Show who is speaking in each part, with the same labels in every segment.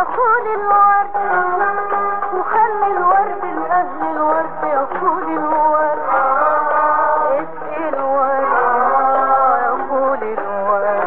Speaker 1: يا خول الورد وخلي الورد لأهل الورد يا خول الورد اسقي الورد يا خول الورد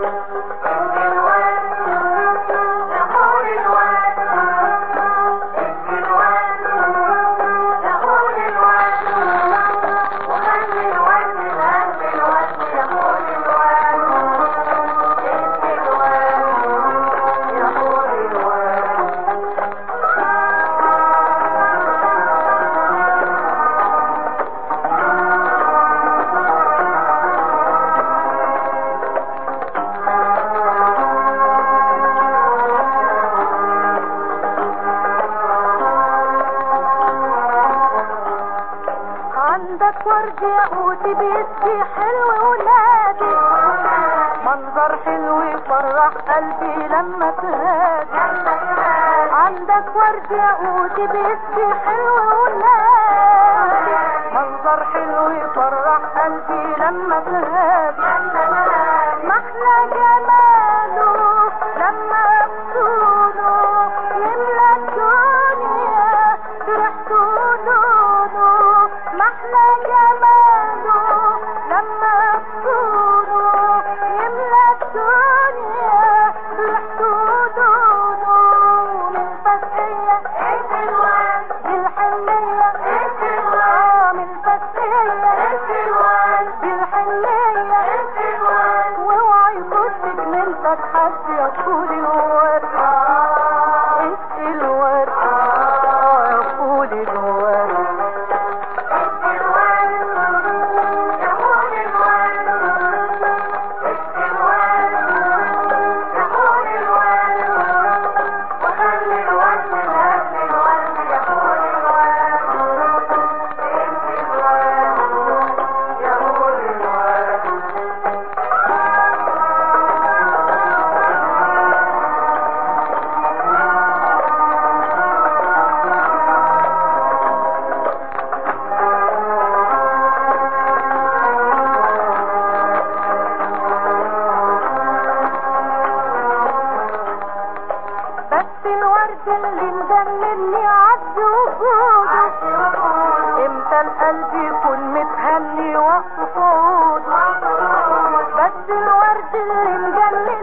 Speaker 1: عندك ورد ياقوتي بيدي حلو ولادي منظر حلو يفرح قلبي لما تهادي عندك ورد ياقوتي بيدي حلو ولادي منظر حلو يفرح قلبي لما تهادي محلى جماله لما بطوله يملى الدنيا بريحته ولونه محلى جماله لما بطوله يملى الدنيا بريحته ولونه من فتحية بالحنية آه، من فتحية بالحنية واوعى يخشك من فتحك يا طول الورد اسقي الورد يا طول الورد بس الورد اللي مجنني عز وجوده امتى القلب يكون متهني وقت صعوده بس الورد اللي مجنني